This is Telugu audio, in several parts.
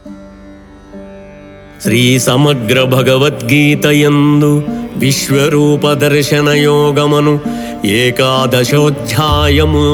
శ్రీ సమగ్ర భగవద్గీతయందు విశ్వరూప దర్శన యోగమను ఏకాదశోధ్యాయము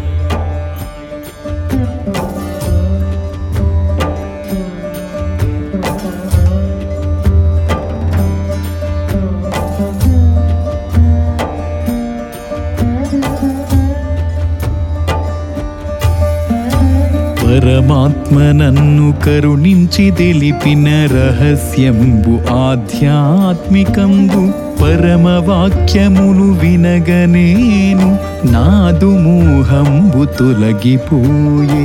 పరమాత్మ నన్ను కరుణించి తెలిపిన రహస్యంబు ఆధ్యాత్మికంబు పరమ వాక్యములు వినగనేను నాదు మోహంబు తొలగిపోయే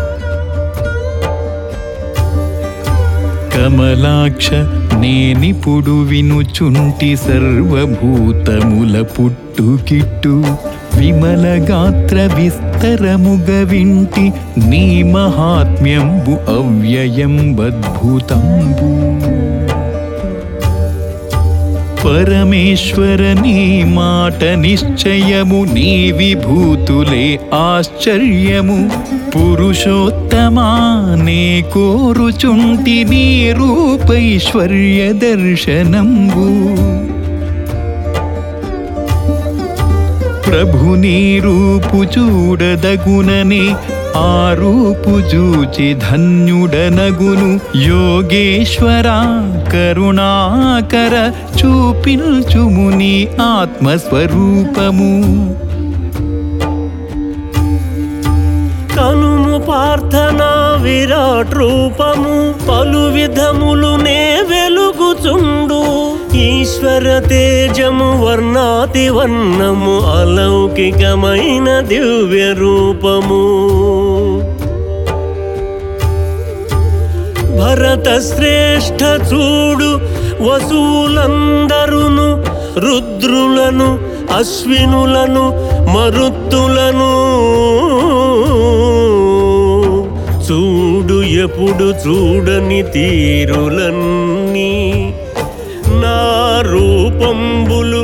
కమలాక్ష నేనిప్పుడు వినుచుంటి సర్వభూతముల పుట్టుకిట్టు విమల గాత్ర విస్తరముగ వింటి నీ మహాత్మ్యంబు అవ్యయం అద్భుతంబు పరమేశ్వర నీ మాట నిశ్చయము నీ విభూతులే ఆశ్చర్యము పురుషోత్తమా నే కోరుచుంటి నీ రూపైశ్వర్య దర్శనంబు ప్రభు నీ రూపు చూడదగుననే ఆ రూపు చూచి ధన్యుడనగును యోగేశ్వర కరుణాకర చూపించుము నీ ఆత్మస్వరూపము కనుము ప్రార్థనా విరాట్ రూపము పలు విధములు నే వెలుగుచుండు ఈశ్వర తేజము వర్ణాతి వర్ణము అలౌకికమైన దివ్య రూపము భరత శ్రేష్ఠ చూడు వసువులందరును రుద్రులను అశ్వినులను మరుత్తులను చూడు ఎప్పుడు చూడని తీరులన్నీ నా రూపంబులు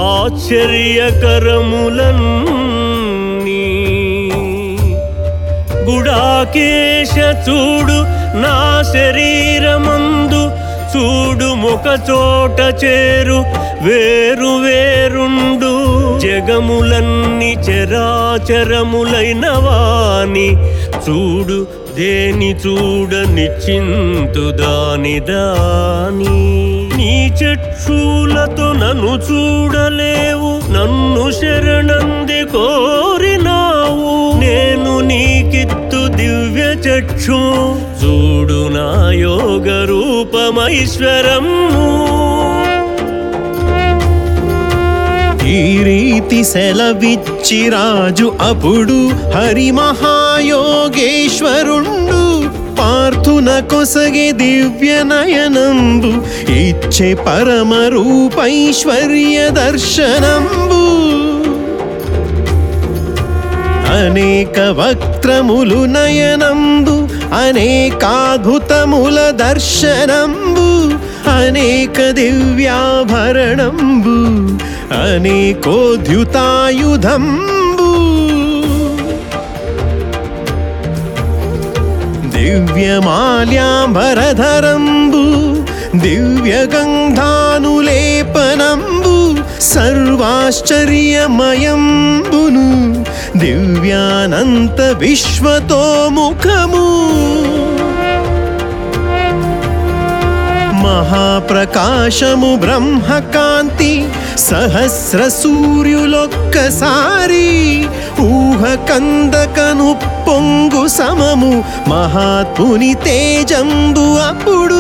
ఆశ్చర్యకరములన్నీ గుడాకేశ చూడు నా శరీరమందు చూడు ముఖ చోట చేరు వేరు వేరుండు జగములన్నీ చరాచరములైన వాని చూడు దేని చూడ నిశ్చింతు దాని దాని నీ చక్షులతో నన్ను చూడలేవు నన్ను శరణంది కోరినావు నేను నీకిత్తు దివ్య చక్షు చూడు నా యోగ రూపమైశ్వరము ఈ రీతి సెలవిచ్చి రాజు అప్పుడు హరి మహాయోగేశ్వరుండు పార్థున కొసగే దివ్య నయనంబు ఇచ్చే పరమ రూపైశ్వర్య దర్శనంబు అనేక వక్త్రములు నయనంబు అనేకాద్భుతముల దర్శనంబు అనేక దివ్యాభరణంబు అనేకోద్యుతాయుధంబు దివ్యమాల్యాంబరధరంబు దివ్యగంధానులేపనంబు సర్వాశ్చర్యమయంబును దివ్యానంత విశ్వతోముఖము మహాప్రకాశము బ్రహ్మకాంతి సహస్ర సూర్యులొక్కసారి ఊహ కందకను పొంగు సమము మహాత్ముని తేజంబు అప్పుడు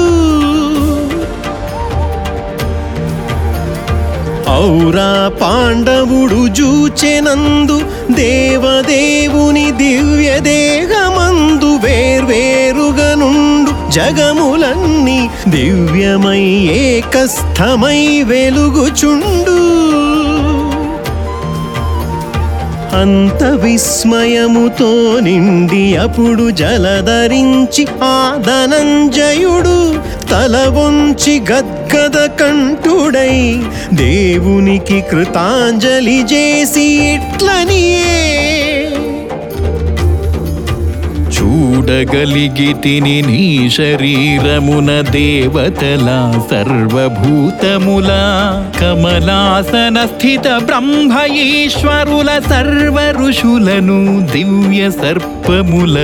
ఔరా పాండవుడు జూచెనందు దేవదేవుని దివ్య దేహమందు వేర్వేరుగా నుండు జగములన్నీ దివ్యమై ఏకస్థమై వెలుగుచుండు అంత విస్మయముతో నిండి అప్పుడు జలధరించి ఆ ధనంజయుడు తల వంచి గద్గద కంఠుడై దేవునికి కృతాంజలి చేసి ఇట్లనియే చూడు చూడగలిగితిని నీ శరీరమున దేవతల సర్వభూతముల కమలాసన స్థిత బ్రహ్మ ఈశ్వరుల సర్వ ఋషులను దివ్య సర్పముల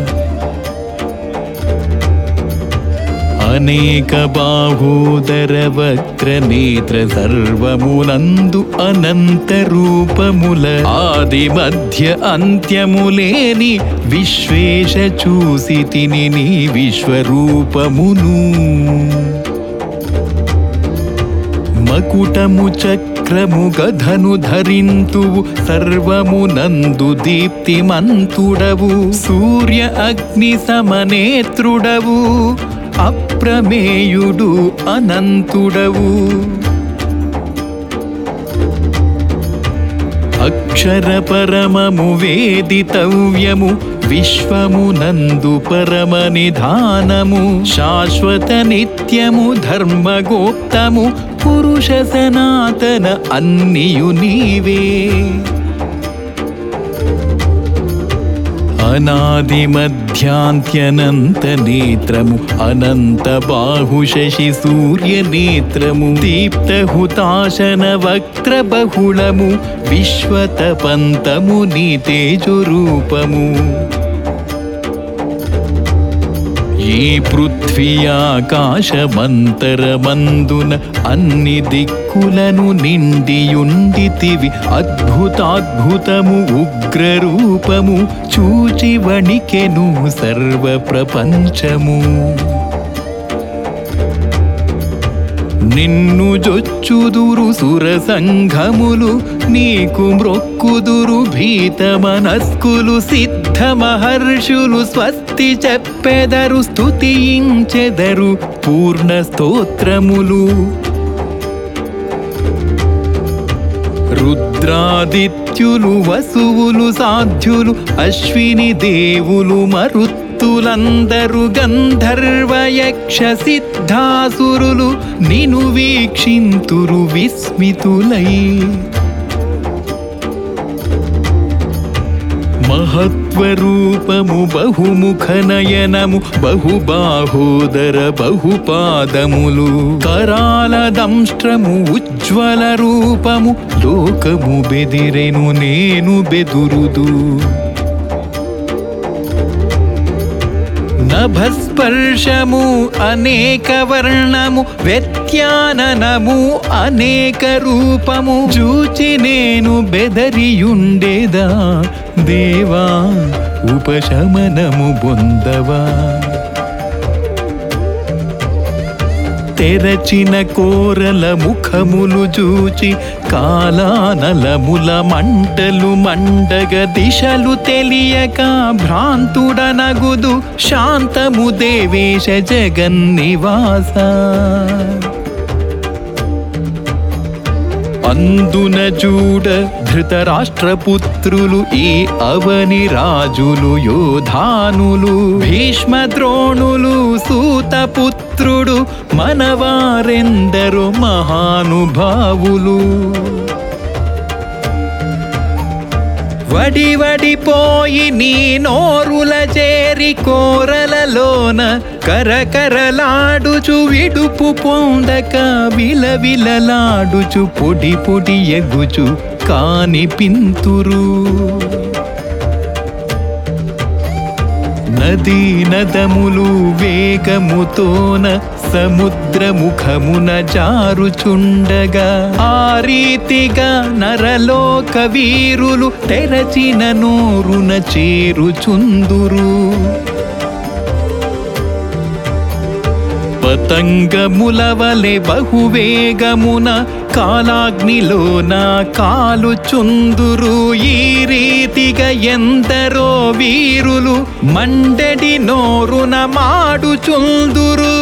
అనేక బాహోదర వక్ర నేత్ర సర్వమునందు అనంత రూపముల ఆది మధ్య అంత్యములేని విశ్వేశ చూసి తిని నీ విశ్వరూపమును మకుటము చక్రము గధను ధరింతువు సర్వమునందు దీప్తిమంతుడవు సూర్య అగ్ని సమనేత్రుడవు అప్రమేయుడు అనంతుడవు అక్షర పరమము వేదితవ్యము విశ్వమునందు పరమ నిధానము శాశ్వత నిత్యము ధర్మగోప్తము పురుష సనాతన అన్నియు నీవే అనాది మధ్యాంత్యనంత నేత్రము అనంత బాహు శశి సూర్య నేత్రము దీప్త హుతాశన వక్త్ర బహుళము విశ్వతపంతము నీ తేజు రూపము ఈ పృథ్వీ ఆకాశమంతరమందున అన్ని దిక్కులను నిండియుండితివి అద్భుతాద్భుతము ఉగ్రరూపము చూచి వణికెను సర్వ ప్రపంచము నిన్ను జొచ్చుదురు సుర సంఘములు నీకు మ్రొక్కుదురు భీత మనస్కులు సిద్ధ మహర్షులు స్వస్తి చెప్పెదరు స్తుతించెదరు పూర్ణ స్తోత్రములు రుద్రాదిత్యులు వసువులు సాధ్యులు అశ్విని దేవులు మరుత్తులందరు గంధర్వ యక్ష సిద్ధాసురులు నిను వీక్షింతురు విస్మితులై మహత్వరూపము బహుముఖ నయనము బహుబాహోదర బహుపాదములు కరాల దంష్ట్రము ఉజ్వల రూపము లోకము బెదిరెను నేను బెదురుదు నభస్పర్శము అనేక వర్ణము వ్యత్యాననము అనేక రూపము చూచి నేను బెదరియుండేదా దేవా ఉపశమనము పొందవా తెరచిన కోరల ముఖములు చూచి కాలానలముల మంటలు మండగ దిశలు తెలియక భ్రాంతుడనగుదు శాంతము దేవేశ జగన్నివాస అందున చూడ ధృతరాష్ట్రపుత్రులు ఈ అవని రాజులు యోధానులు భీష్మ ద్రోణులు సూతపుత్రుడు మనవారెందరు మహానుభావులు వడి వడిపోయి నీ నోరుల చేరి కోరలలోన కరకరలాడుచు విడుపు పొందక విలవిలలాడుచు పొడి పొడి ఎగుచు కాని పింతురు నదీ నదములు వేగముతోన సముద్రముఖమున జారుచుండగా ఆ రీతిగా నరలోక వీరులు తెరచిన నోరున చేరుచుందురు పతంగములవలె బహువేగమున కాలాగ్నిలోన కాలుచుందురు ఈ రీతిగా ఎందరో వీరులు మండెడి నోరున మాడుచుందురు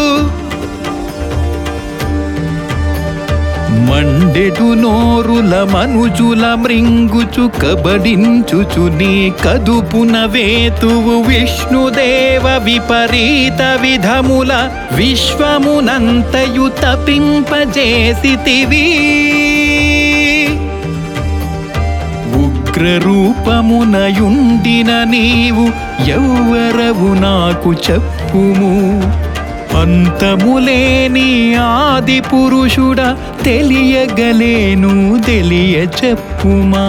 మండెడు నోరుల మనుజుల మృంగుచు కబడించుచు నీ కదుపున వేతువు విష్ణుదేవ విపరీత విధముల విశ్వమునంతయు తపింపజేసితివి ఉగ్ర ఉగ్ర రూపమునయుండిన నీవు ఎవ్వరవు నాకు చెప్పుము అంతములేని ఆది పురుషుడా తెలియగలేను తెలియ చెప్పుమా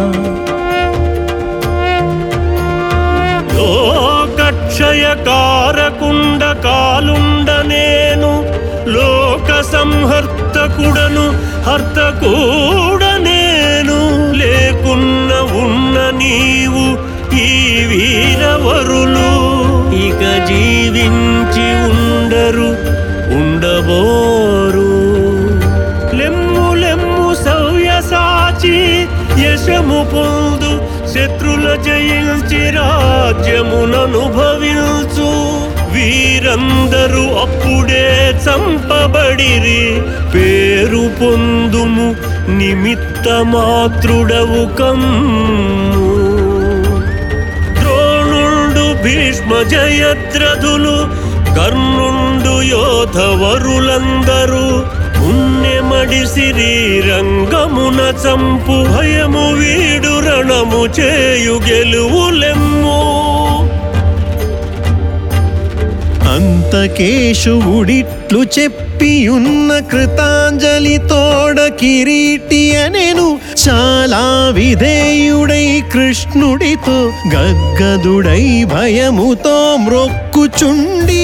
లోకక్షయ కారకుండ కాలుండ నేను లోక సంహర్తకుడను హర్తకూడ నేను లేకున్న ఉన్న నీవు ఈ వీరవరులు ఇక జీవించి ఉండరు ఉండబోరు లెమ్ము లెమ్ము సవ్యసాచి యశము పొందు శత్రుల జయించి రాజ్యముననుభవించు వీరందరూ అప్పుడే చంపబడిరి పేరు పొందుము నిమిత్త మాతృడవు కమ్ము ద్రోణుండు భీష్మ జయద్రథులు కర్ణుండు యోధవరులందరూ పుణ్యమడి శ్రీరంగమున చంపు భయము వీడు రణము చేయు గెలువులెమ్ము అంతకేశవుడిట్లు చెప్పియున్న కృతాంజలి తోడ కిరీటి అనెను చాలా విధేయుడై కృష్ణుడితో గగ్గదుడై భయముతో మ్రొక్కుచుండి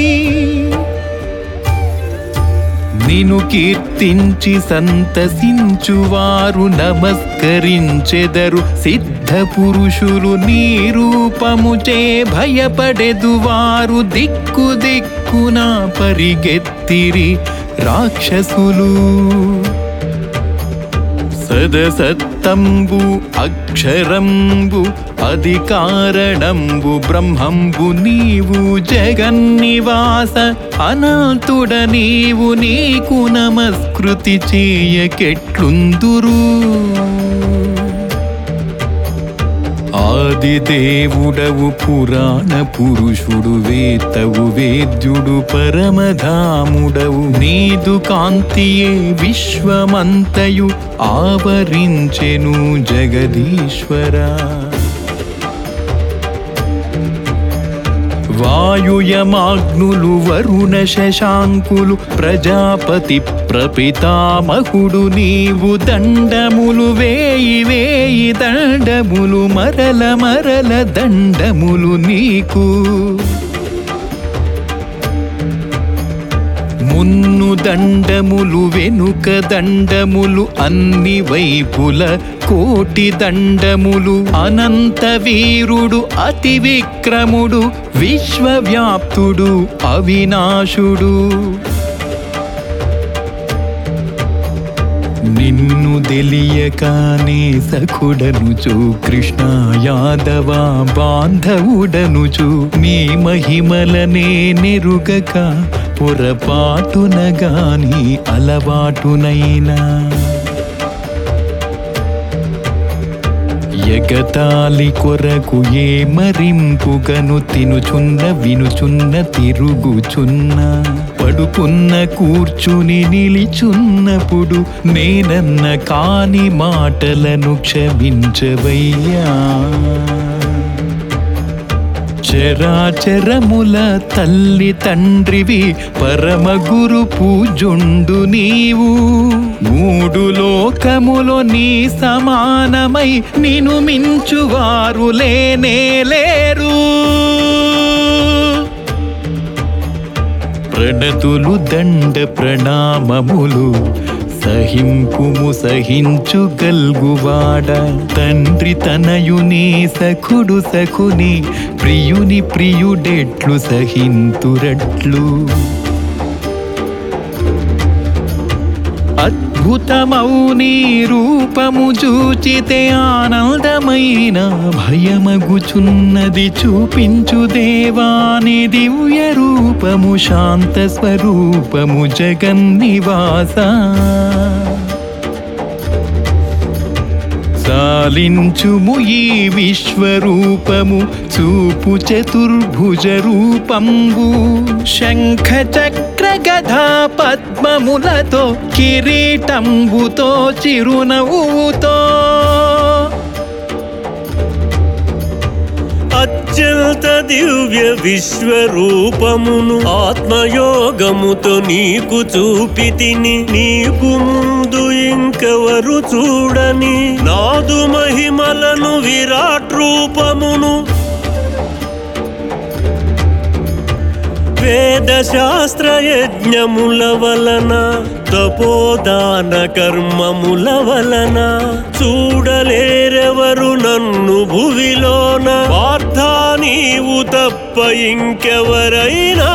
నిను కీర్తించి సంతసించువారు నమస్కరించెదరు సిద్ధ పురుషులు నీ రూపముచే భయపడెదువారు దిక్కు దిక్కున పరిగెత్తిరి రాక్షసులు సదసత్తంబు అక్షరంబు అధికారణంబు బ్రహ్మంబు నీవు జగన్నివాస అనంతుడ నీవు నీకు నమస్కృతి చేయకెట్లుందురు ఆదిదేవుడవు పురాణ పురుషుడు వేతవు వేద్యుడు పరమధాముడవు నీదు కాంతియే విశ్వమంతయు ఆవరించెను జగదీశ్వరా వాయుయమాగ్నులు వరుణ శశాంకులు ప్రజాపతి ప్రపితామహుడు నీవు దండములు వేయి వేయి దండములు మరల మరల దండములు నీకు మున్ను దండములు వెనుక దండములు అన్ని వైపుల కోటి దండములు అనంత వీరుడు అతి విక్రముడు విశ్వవ్యాప్తుడు అవినాశుడు నిన్ను తెలియకానే సఖుడనుచు కృష్ణ యాదవ బాంధవుడనుచు నీ మహిమలనే నెరుగక పొరపాటున గాని అలవాటునైనా ఎగతాళి కొరకు ఏ మరింపుగను తినుచున్న వినుచున్న తిరుగుచున్న పడుకున్న కూర్చుని నిలిచున్నప్పుడు నేనన్న కాని మాటలను క్షమించవయ్యా చరాచరముల తల్లి తండ్రివి పరమ గురు పూజుండు నీవు మూడు లోకములో నీ సమానమై నిను మించువారు లేనే లేరు ప్రణతులు దండ ప్రణామములు సహింపుము సహించు గల్గువాడ తండ్రి తనయుని సఖుడు సఖుని ప్రియుని ప్రియుడెట్లు సహింతురట్లు అద్భుతమౌ నీ రూపము చూచితే ఆనందమైన భయమగుచున్నది చూపించు దేవాని దివ్య రూపము శాంత స్వరూపము జగన్నివాస సాలించుము ఈ విశ్వరూపము చూపు చతుర్భుజ రూపంబు శంఖ చక్ర గధా పద్మములతో కిరీటంబుతో చిరునవ్వుతో అత్యంత దివ్య విశ్వరూపమును ఆత్మయోగముతో నీకు చూపితిని నీకు ముందు ఇంకెవరు చూడని నాదు మహిమలను విరాట్ రూపమును వేద శాస్త్ర యజ్ఞముల వలన తపోదాన కర్మముల వలన చూడలేరెవరు నన్ను భువిలోన పార్థ నీవు తప్ప ఇంకెవరైనా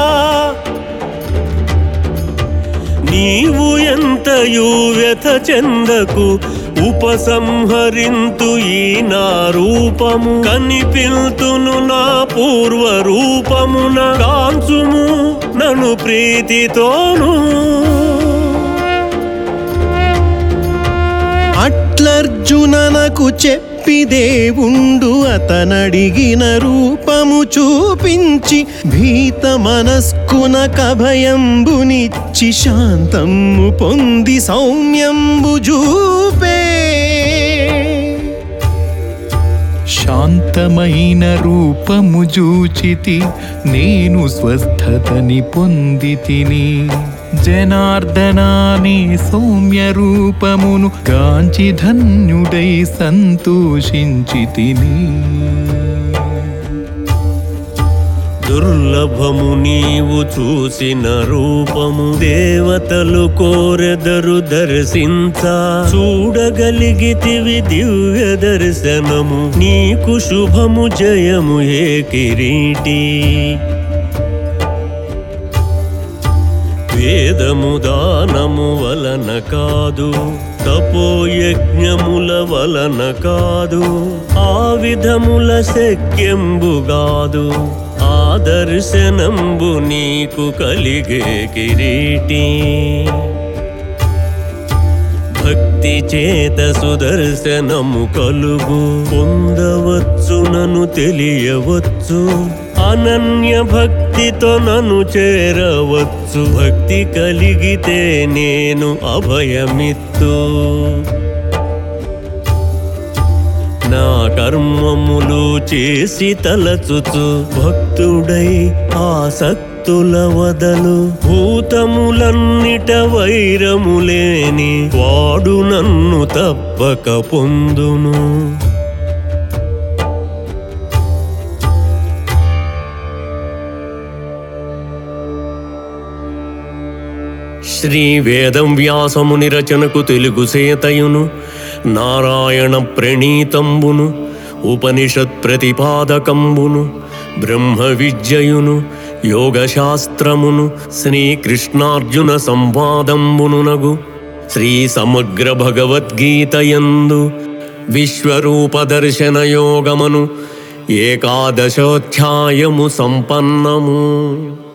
నీవు ఎంతయు వ్యథ చెందకు ఉపసంహరింతు ఈ నా రూపము కనిపిల్తును నా పూర్వ రూపమున కాంచుము నన్ను ప్రీతితోను అట్లర్జుననకు చెప్పి దేవుండు అతనడిగిన రూపము చూపించి భీత మనస్కున కభయంబునిచ్చి శాంతము పొంది సౌమ్యంబు జూపే శాంతమైన రూపము జూచితి నేను స్వస్థతని పొందితిని జనార్దనాని సౌమ్య రూపమును కాంచి ధన్యుడై సంతోషించి తిని దుర్లభము నీవు చూసిన రూపము దేవతలు కోరెదరు దర్శించ చూడగలిగితివి దివ్య దర్శనము నీకు శుభము జయము ఏ కిరీటి వేదము దానము వలన కాదు తపోయజ్ఞముల వలన కాదు ఆ విధముల శక్యంబుగాదు ఆదర్శనంబు నీకు కలిగే కిరీటి భక్తి చేత సుదర్శనము కలుగు పొందవచ్చు నన్ను తెలియవచ్చు అనన్య భక్తితో నన్ను చేరవచ్చు భక్తి కలిగితే నేను అభయమిత్తు నా కర్మములు చేసి తలచుచు భక్తుడై ఆసక్తుల వదలు భూతములన్నిట వైరములేని వాడు నన్ను తప్పక పొందును శ్రీ వేదం వ్యాసముని రచనకు తెలుగు సేతయును నారాయణ ప్రణీతంబును ఉపనిషత్ ప్రతిపాదకంబును బ్రహ్మ విద్యయును యోగశాస్త్రమును శ్రీకృష్ణార్జున సంవాదంబునునగు శ్రీ సమగ్ర భగవద్గీతయందు విశ్వరూప దర్శన యోగమను ఏకాదశోధ్యాయము సంపన్నము